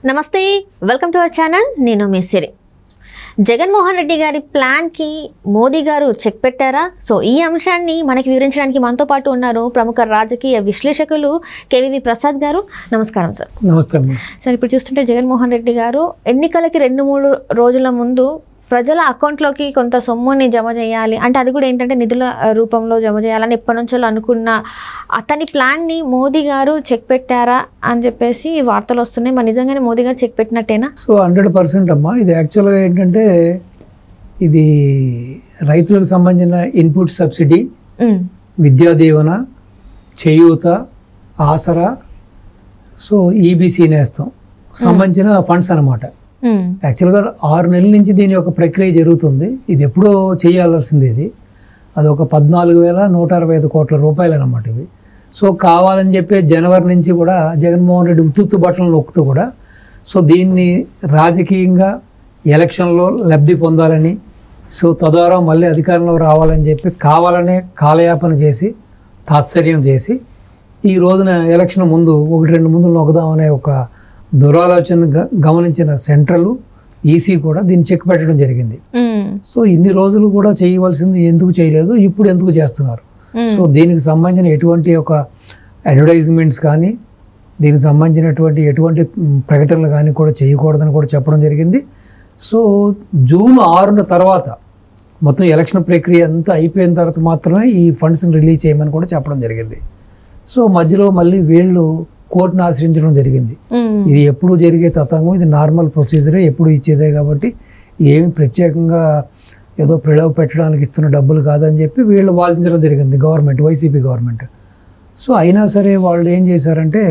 నమస్తే welcome to our channel నేను మీ సిరి జగన్మోహన్ రెడ్డి గారి ప్లాన్కి మోదీ గారు చెక్ పెట్టారా సో ఈ అంశాన్ని మనకి వివరించడానికి మనతో పాటు ఉన్నారు ప్రముఖ రాజకీయ విశ్లేషకులు కేవీవి ప్రసాద్ గారు నమస్కారం సార్ నమస్తే అమ్మా సార్ ఇప్పుడు చూస్తుంటే జగన్మోహన్ రెడ్డి గారు ఎన్నికలకి రెండు మూడు రోజుల ముందు ప్రజల అకౌంట్లోకి కొంత సొమ్ముని జమ చేయాలి అంటే అది కూడా ఏంటంటే నిధుల ఆ, రూపంలో జమ చేయాలని ఎప్పటి నుంచో అనుకున్న అతని ప్లాన్ని మోదీ గారు చెక్ పెట్టారా అని చెప్పేసి వార్తలు వస్తున్నాయి మరి నిజంగానే మోదీ గారు చెక్ పెట్టినట్టేనా సో హండ్రెడ్ పర్సెంట్ అమ్మా ఇది యాక్చువల్గా ఏంటంటే ఇది రైతులకు సంబంధించిన ఇన్పుట్ సబ్సిడీ ఉమ్, విద్యా దీవెన చేయూత ఆసరా సో ఈబీసీ నేస్తం సంబంధించిన ఫండ్స్ అన్నమాట ఉమ్, యాక్చువల్గా ఆరు నెలల నుంచి దీని యొక్క ప్రక్రియ జరుగుతుంది ఇది ఎప్పుడో చేయాల్సింది ఇది అది ఒక పద్నాలుగు వేల నూట అరవై ఐదు కోట్ల రూపాయలు అన్నమాట ఇవి సో కావాలని చెప్పి జనవరి నుంచి కూడా జగన్మోహన్ రెడ్డి ఉత్తుత్తు బట్టలు నొక్కుతూ కూడా సో దీన్ని రాజకీయంగా ఎలక్షన్లో లబ్ధి పొందాలని సో తద్వారా మళ్ళీ అధికారంలో రావాలని చెప్పి కావాలనే కాలయాపన చేసి తాత్సర్యం చేసి ఈ రోజున ఎలక్షన్ ముందు ఒకటి రెండు ముందు నొక్కదామనే ఒక దురాలోచన గ- గమనించిన సెంట్రల్ ఈసీ కూడా దీన్ని చెక్ పెట్టడం జరిగింది ఉమ్, సో ఇన్ని రోజులు కూడా చేయవలసింది ఎందుకు చేయలేదు ఇప్పుడు ఎందుకు చేస్తున్నారు ఉమ్, సో దీనికి సంబంధించిన ఎటువంటి ఒక అడ్వర్టైజ్మెంట్స్ కానీ దీనికి సంబంధించినటువంటి ఎటువంటి మ్, ప్రకటనలు కానీ కూడా చేయకూడదని కూడా చెప్పడం జరిగింది సో జూన్ ఆరున తర్వాత మొత్తం ఎలక్షన్ ప్రక్రియ అంతా అయిపోయిన తర్వాత మాత్రమే ఈ ఫండ్స్ని రిలీజ్ చేయమని కూడా చెప్పడం జరిగింది సో మధ్యలో మళ్ళీ వీళ్ళు కోర్టును ఆశ్రయించడం జరిగింది ఉమ్, ఇది ఎప్పుడు జరిగే తతంగం ఇది నార్మల్ ప్రొసీజరే ఎప్పుడు ఇచ్చేదే కాబట్టి ఏమి ప్రత్యేకంగా ఏదో ప్రలోభ పెట్టడానికి ఇస్తున్న డబ్బులు కాదని చెప్పి వీళ్ళు వాదించడం జరిగింది గవర్నమెంట్ వైసీపీ గవర్నమెంట్ సో అయినా సరే వాళ్ళు ఏం చేశారంటే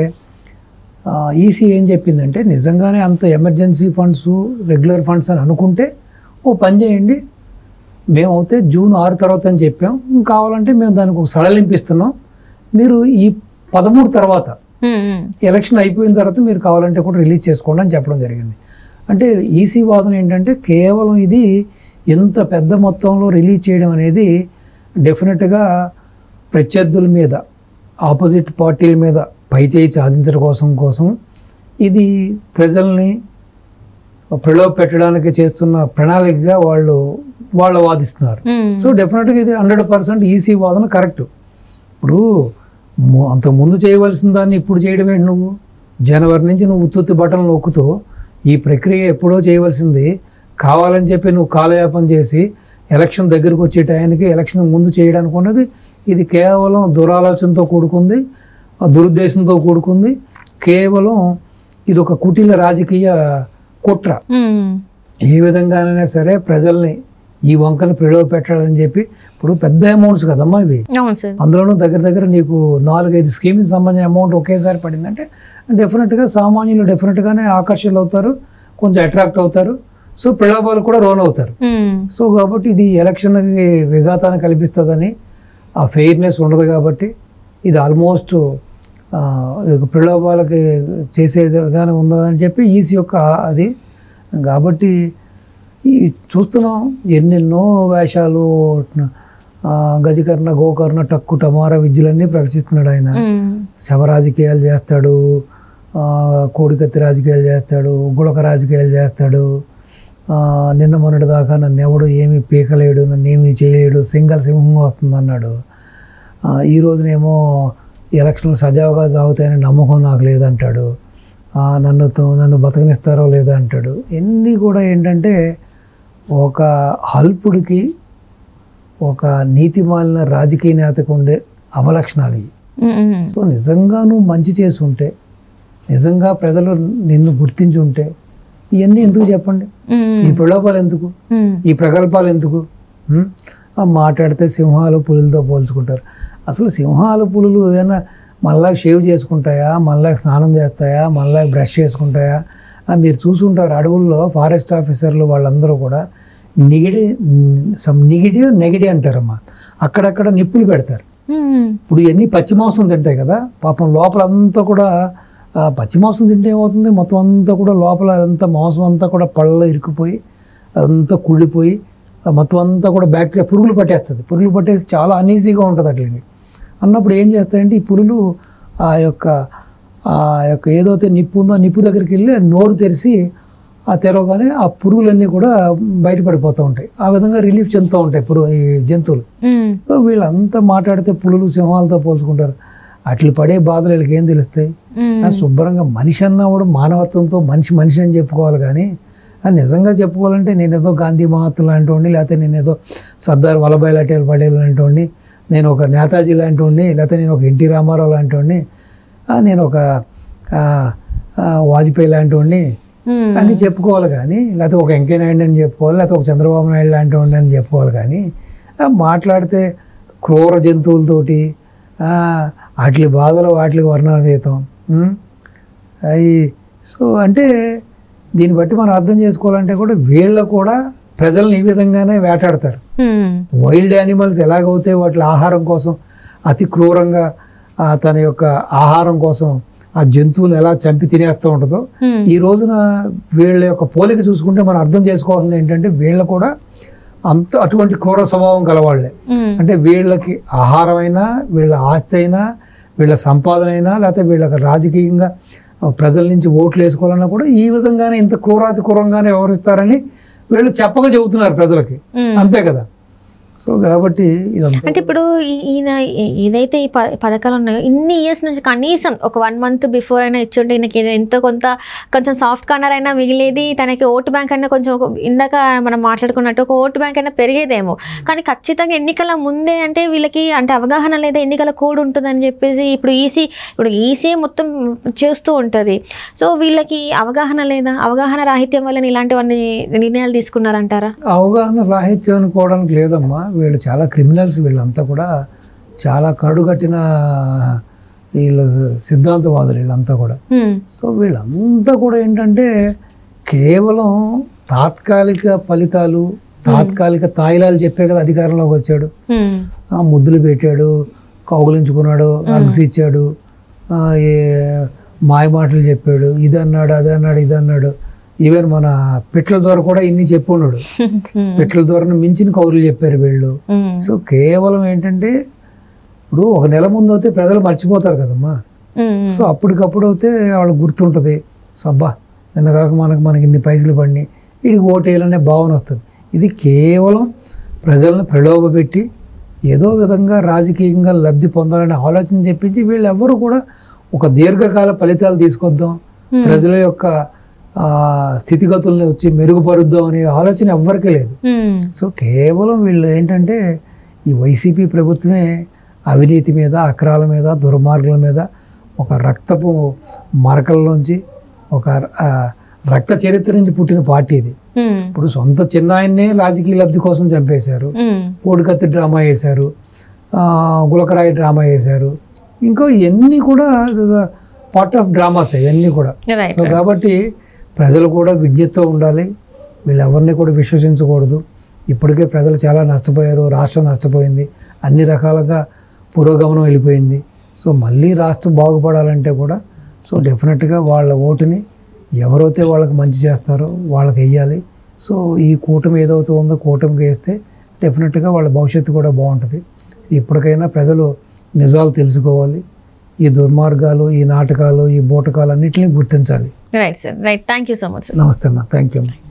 ఈసీ ఏం చెప్పిందంటే నిజంగానే అంత ఎమర్జెన్సీ ఫండ్స్ రెగ్యులర్ ఫండ్స్ అని అనుకుంటే ఓ పని చేయండి మేము అయితే జూన్ ఆరు తర్వాత అని చెప్పాం కావాలంటే మేము దానికి ఒక సడలింపు ఇస్తున్నాం మీరు ఈ పదమూడు తర్వాత ఉమ్, ఉమ్, ఎలక్షన్ అయిపోయిన తర్వాత మీరు కావాలంటే కూడా రిలీజ్ చేసుకోండి అని చెప్పడం జరిగింది అంటే ఈసీ వాదన ఏంటంటే కేవలం ఇది ఎంత పెద్ద మొత్తంలో రిలీజ్ చేయడం అనేది డెఫినెట్గా ప్రత్యర్థుల మీద ఆపోజిట్ పార్టీల మీద పైచేయి సాధించడం కోసం కోసం ఇది ప్రజల్ని ప్రలోభ పెట్టడానికి చేస్తున్న ప్రణాళికగా వాళ్ళు వాళ్ళు వాదిస్తున్నారు ఉమ్, సో డెఫినెట్గా ఇది హండ్రెడ్ పర్సెంట్ ఈసీ వాదన కరెక్ట్ ఇప్పుడు ము- అంతకు ముందు చేయవలసిన దాన్ని ఇప్పుడు చేయడం ఏంటి నువ్వు జనవరి నుంచి నువ్వు ఉత్తుత్తి బటన్లు నొక్కుతూ ఈ ప్రక్రియ ఎప్పుడో చేయవలసింది కావాలని చెప్పి నువ్వు కాలయాపన చేసి ఎలక్షన్ దగ్గరకు వచ్చే టయానికి ఎలక్షన్ ముందు చేయడానికి ఉన్నది ఇది కేవలం దురాలోచనతో కూడుకుంది ఆ దురుద్దేశంతో కూడుకుంది కేవలం ఇది ఒక కుటిల రాజకీయ కుట్ర ఉమ్, ఏ విధంగానైనా సరే ప్రజల్ని ఈ వంకను ప్రలోభ పెట్టాలని చెప్పి ఇప్పుడు పెద్ద అమౌంట్స్ కదమ్మా ఇవి అవును సార్ అందులోనూ దగ్గర దగ్గర నీకు నాలుగైదు స్కీమ్కి సంబంధించిన అమౌంట్ ఒకేసారి పడిందంటే డెఫినెట్గా సామాన్యులు డెఫినెట్గానే ఆకర్షితులు అవుతారు కొంచెం అట్రాక్ట్ అవుతారు సో ప్రలోభాలు కూడా రోన్ అవుతారు ఉమ్, సో కాబట్టి ఇది ఎలక్షన్కి విఘాతాన్ని కల్పిస్తుందని ఆ ఫెయిర్నెస్ ఉండదు కాబట్టి ఇది ఆల్మోస్ట్ ప్రలోభాలకి చేసేదిగానే ఉందని చెప్పి ఈసీ యొక్క అది కాబట్టి ఈ చూస్తున్నాం ఎన్నెన్నో వేషాలు ఆ, గజకర్ణ గోకర్ణ టక్కు టమారా విద్యలన్నీ ప్రకటిస్తున్నాడు ఆయన ఉమ్, శవ రాజకీయాలు చేస్తాడు ఆ, కోడికత్తి రాజకీయాలు చేస్తాడు గుళక రాజకీయాలు చేస్తాడు ఆ, నిన్న మొన్నటి దాకా నన్ను ఎవడు ఏమీ పీకలేడు నన్ను ఏమీ చేయలేడు సింగల్ సింహంగా వస్తుంది అన్నాడు ఆ, ఈ రోజునేమో ఎలక్షన్లు సజావుగా సాగుతాయని నమ్మకం నాకు లేదంటాడు ఆ, నన్ను తో- నన్ను బతకనిస్తారో లేదా అంటాడు ఇవన్నీ కూడా ఏంటంటే ఒక హల్పుడికి ఒక నీతిమాలిన రాజకీయ నేతకు ఉండే అవలక్షణాలు ఇవి ఉమ్, ఉమ్, సో నిజంగా నువ్వు మంచి చేసి ఉంటే నిజంగా ప్రజలు నిన్ను గుర్తించి ఉంటే ఇవన్నీ ఎందుకు చెప్పండి ఉమ్, ఈ ప్రలోభాలు ఎందుకు ఉమ్, ఈ ప్రగల్భాలు ఎందుకు ఉం? ఆ మాట్లాడితే సింహాలు పులులతో పోల్చుకుంటారు అసలు సింహాలు పులులు ఏమైనా మళ్ళా షేవ్ చేసుకుంటాయా మళ్ళా స్నానం చేస్తాయా మళ్ళా బ్రష్ చేసుకుంటాయా ఆ మీరు చూసుంటారు అడవుల్లో ఫారెస్ట్ ఆఫీసర్లు వాళ్ళందరూ కూడా నిగిడి సమ్ నిగిడి నెగిడి అంటారమ్మా అక్కడక్కడ నిప్పులు పెడతారు ఉమ్, ఇప్పుడు ఇవన్నీ పచ్చి మాంసం తింటాయి కదా పాపం లోపల అంతా కూడా ఆ పచ్చి మాంసం తింటే ఏమవుతుంది మొత్తం అంతా కూడా లోపల అంతా మాంసం అంతా కూడా పళ్ళలో ఇరుక్కుపోయి అదంతా కుళ్ళిపోయి ఆ మొత్తం అంతా కూడా బ్యాక్టీరియా పురుగులు పట్టేస్తుంది పురుగులు పట్టేసి చాలా అనీజీగా ఉంటుంది అట్లకి అన్నప్పుడు ఏం చేస్తాయంటే ఈ పురుగులు ఆ యొక్క ఆ యొక్క ఏదైతే నిప్పు ఉందో ఆ నిప్పు దగ్గరికి వెళ్ళి ఆ నోరు తెరిచి ఆ తెరవగానే ఆ పురుగులన్నీ కూడా బయటపడిపోతూ ఉంటాయి ఆ విధంగా రిలీఫ్ చెందుతూ ఉంటాయి పురుగు ఈ జంతువులు ఉమ్, సో వీళ్ళంతా మాట్లాడితే పులులు సింహాలతో పోల్చుకుంటారు అట్లు పడే బాధలు వీళ్ళకి ఏం తెలుస్తాయి ఉమ్, ఆ శుభ్రంగా మనిషి అన్నవాడు మానవత్వంతో మనిషి మనిషి అని చెప్పుకోవాలి కానీ ఆ నిజంగా చెప్పుకోవాలంటే నేను ఏదో గాంధీ మహాత్మ లాంటి వాడిని లేకపోతే నేను ఏదో సర్దార్ వల్లభాయ్ లాంటి పటేల్ లాంటి వాడిని నేను ఒక నేతాజీ లాంటి వాడిని లేకపోతే నేను ఒక ఎన్టీ రామారావు లాంటి వాడిని ఆ, నేను ఒక ఆ, ఆ, వాజ్పేయి లాంటి వాడిని ఉమ్, అని చెప్పుకోవాలి కానీ లేకపోతే ఒక వెంకయ్య నాయుడు అని చెప్పుకోవాలి లేకపోతే ఒక చంద్రబాబు నాయుడు లాంటి వాడిని అని చెప్పుకోవాలి కానీ ఆ, మాట్లాడితే క్రూర జంతువులతోటి ఆ, వాటి బాధలు వాటికి వర్ణాతీతం ఉమ్, అవి సో అంటే దీన్ని బట్టి మనం అర్థం చేసుకోవాలంటే కూడా వీళ్ళు కూడా ప్రజల్ని ఈ విధంగానే వేటాడతారు ఉమ్, వైల్డ్ యానిమల్స్ ఎలాగవుతాయి వాటి ఆహారం కోసం అతి క్రూరంగా ఆ, తన యొక్క ఆహారం కోసం ఆ జంతువులు ఎలా చంపి తినేస్తూ ఉంటుందో ఉమ్, ఈ రోజున వీళ్ళ యొక్క పోలిక చూసుకుంటే మనం అర్థం చేసుకోవాల్సింది ఏంటంటే వీళ్ళు కూడా అంత అటువంటి క్రూర స్వభావం గలవాళ్ళే ఉమ్, అంటే వీళ్ళకి ఆహారమైనా వీళ్ళ ఆస్తి అయినా వీళ్ళ సంపాదన అయినా లేకపోతే వీళ్ళకి రాజకీయంగా ఆ, ప్రజల నుంచి ఓట్లు వేసుకోవాలన్నా కూడా ఈ విధంగానే ఇంత క్రూరాతి క్రూరంగానే వ్యవహరిస్తారని వీళ్ళు చెప్పక చెబుతున్నారు ప్రజలకి ఉమ్. అంతే కదా సో కాబట్టి ఇదంతా అంటే ఇప్పుడు ఈ- ఈయన ఏ- ఏదైతే ఈ ప- పథకాలు ఉన్నాయో ఇన్ని ఇయర్స్ నుంచి కనీసం ఒక వన్ మంత్ బిఫోర్ అయినా ఇచ్చుంటే ఈయనకి ఏదో ఎంతో కొంత కొంచెం సాఫ్ట్ కార్నర్ అయినా మిగిలేది తనకి ఓటు బ్యాంక్ అయినా కొంచెం ఒక- ఇందాక మనం మాట్లాడుకున్నట్టు ఒక ఓటు బ్యాంక్ అయినా పెరిగేదేమో కానీ ఖచ్చితంగా ఎన్నికల ముందే అంటే వీళ్ళకి అంటే అవగాహన లేదా ఎన్నికల కోడ్ ఉంటుందని చెప్పేసి ఇప్పుడు ఈసీ ఇప్పుడు ఈసీ మొత్తం చేస్తూ ఉంటుంది సో వీళ్ళకి అవగాహన లేదా అవగాహన రాహిత్యం వల్ల ఇలాంటివన్నీ నిర్ణయాలు తీసుకున్నారంటారా అవగాహన రాహిత్యం అనుకోవడానికి లేదమ్మా వీళ్ళు చాలా క్రిమినల్స్ వీళ్ళంతా కూడా చాలా కడుగట్టిన వీళ్ళ సిద్ధాంతవాదులు వీళ్ళంతా కూడా హ్మ్. సో వీళ్ళంతా కూడా ఏంటంటే కేవలం తాత్కాలిక ఫలితాలు తాత్కాలిక తాయిలాలు చెప్పే కదా అధికారంలోకి వచ్చాడు హ్మ్. ఆ, ముద్దులు పెట్టాడు కౌగులించుకున్నాడు అగ్స్ ఇచ్చాడు ఆ, ఏ మాయ మాటలు చెప్పాడు ఇది అన్నాడు అది అన్నాడు ఇది అన్నాడు ఈవెన్ మన పిట్ల ద్వారా కూడా ఇన్ని చెప్పున్నాడు హ్మ్. పిట్ల ద్వారా మించిన కౌరులు చెప్పారు వీళ్ళు హ్మ్. సో కేవలం ఏంటంటే ఇప్పుడు ఒక నెల ముందు అయితే ప్రజలు మర్చిపోతారు కదమ్మా హ్మ్. సో అప్పటికప్పుడు అయితే వాళ్ళకి గుర్తుంటుంది సో అబ్బా నిన్న కాక మనకు మనకి ఇన్ని పైసలు పడినాయి వీడికి ఓటు వేయాలనే భావన వస్తుంది ఇది కేవలం ప్రజలను ప్రలోభపెట్టి ఏదో విధంగా రాజకీయంగా లబ్ధి పొందాలనే ఆలోచన చెప్పించి వీళ్ళు ఎవ్వరు కూడా ఒక దీర్ఘకాల ఫలితాలు తీసుకొద్దాం ప్రజల యొక్క ఆ, స్థితిగతుల్ని వచ్చి మెరుగుపరుద్దాం అనే ఆలోచన ఎవ్వరికీ లేదు హ్మ్. సో కేవలం వీళ్ళు ఏంటంటే ఈ వైసీపీ ప్రభుత్వమే అవినీతి మీద అక్రాల మీద దుర్మార్గుల మీద ఒక రక్తపు మరకల్లోంచి ఒక ఆ, రక్త చరిత్ర నుంచి పుట్టిన పార్టీ ఇది హ్మ్. ఇప్పుడు సొంత చిన్నాయన్నే రాజకీయ లబ్ధి కోసం చంపేశారు హ్మ్. కోడికత్తి డ్రామా వేశారు ఆ, గులకరాయి డ్రామా వేశారు ఇంకో ఇవన్నీ కూడా పార్ట్ ఆఫ్ డ్రామాస్ ఇవన్నీ కూడా రైట్ సో కాబట్టి ప్రజలు కూడా విజ్ఞతతో ఉండాలి వీళ్ళు ఎవరిని కూడా విశ్వసించకూడదు ఇప్పటికే ప్రజలు చాలా నష్టపోయారు రాష్ట్రం నష్టపోయింది అన్ని రకాలుగా పురోగమనం వెళ్ళిపోయింది సో మళ్ళీ రాష్ట్రం బాగుపడాలంటే కూడా సో డెఫినెట్గా వాళ్ళ ఓటుని ఎవరైతే వాళ్ళకి మంచి చేస్తారో వాళ్ళకి వెయ్యాలి సో ఈ కూటమి ఏదైతే ఉందో కూటమికి వేస్తే డెఫినెట్గా వాళ్ళ భవిష్యత్తు కూడా బాగుంటుంది ఇప్పటికైనా ప్రజలు నిజాలు తెలుసుకోవాలి ఈ దుర్మార్గాలు ఈ నాటకాలు ఈ బూటకాలు అన్నింటినీ గుర్తించాలి right sir right thank you so much sir నమస్తే అమ్మా థ్యాంక్ యూ అమ్మా